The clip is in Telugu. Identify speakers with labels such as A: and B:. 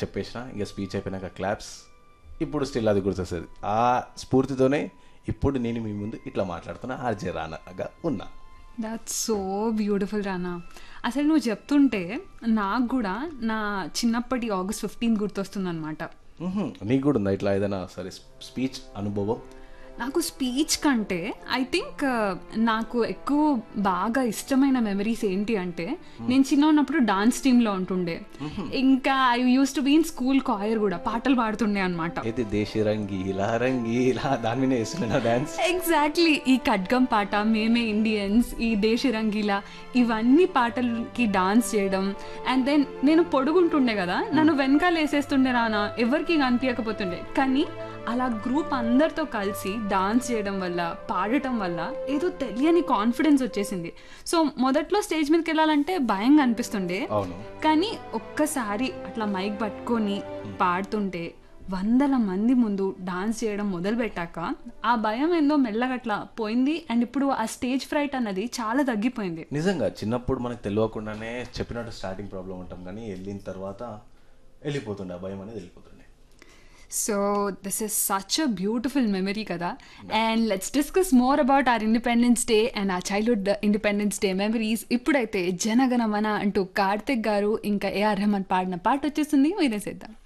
A: చెప్పేసిన ఇక స్పీచ్ అయిపోయినాక క్లాప్స్ ఇప్పుడు స్టిల్ అది గుర్తొస్తుంది ఆ స్ఫూర్తితోనే ఇప్పుడు నేను మీ ముందు ఇట్లా మాట్లాడుతున్నా ఆర్జే రానగా ఉన్నా
B: దట్స్ సో బ్యూటిఫుల్ రానా అసలు నువ్వు చెప్తుంటే నాకు కూడా నా చిన్నప్పటి ఆగస్ట్ ఫిఫ్టీన్త్ గుర్తొస్తుంది అనమాట
A: మ్హూ. నీకు కూడా ఉందా ఇట్లా ఏదైనా సరే స్పీచ్ అనుభవం
B: నాకు స్పీచ్ కంటే ఐ థింక్ నాకు ఎక్కువ బాగా ఇష్టమైన మెమరీస్ ఏంటి అంటే నేను చిన్న ఉన్నప్పుడు డాన్స్ టీంలో ఉంటుండే ఇంకా I used to be in school choir కూడా పాటలు పాడుతుండే అనమాట
A: అయితే దేశీ రంగి ఇలా రంగి ఇలా దాని మీద వేస్తున్నా డాన్స్
B: ఎగ్జాక్ట్లీ ఈ ఖడ్గం పాట మేమే ఇండియన్స్ ఈ దేశ రంగీలా ఇవన్నీ పాటలకి డాన్స్ చేయడం అండ్ దెన్ నేను పొడుగుంటుండే కదా నన్ను వెనకాల వేసేస్తుండే రానా ఎవరికి కనిపించకపోతుండే కానీ అలా గ్రూప్ అందరితో కలిసి డాన్స్ చేయడం వల్ల పాడటం వల్ల ఏదో తెలియని కాన్ఫిడెన్స్ వచ్చేసింది సో మొదట్లో స్టేజ్ మీదకి వెళ్ళాలంటే భయంగా అనిపిస్తుండే
A: అవును
B: కానీ ఒక్కసారి అట్లా మైక్ పట్టుకొని పాడుతుంటే వందల మంది ముందు డాన్స్ చేయడం మొదలు పెట్టాక ఆ భయం ఏందో మెల్లగా అట్లా పోయింది అండ్ ఇప్పుడు ఆ స్టేజ్ ఫ్రైట్ అన్నది చాలా తగ్గిపోయింది
A: నిజంగా చిన్నప్పుడు మనకు తెలియకుండానే చెప్పినట్టు స్టార్టింగ్ ప్రాబ్లం ఉంటాం కానీ వెళ్ళిన తర్వాత వెళ్ళిపోతుండే ఆ భయం అనేది వెళ్ళిపోతుండే
B: so this is such a beautiful memory కదా and let's discuss more about our Independence Day and uh childhood Independence Day memories ఇప్పుడైతే జనగణమన అంటూ కార్తిక్ గారు ఇంకా ఏఆర్ రెహమాన్ పాడిన పాట వచ్చేసింది వినేసేద్దాం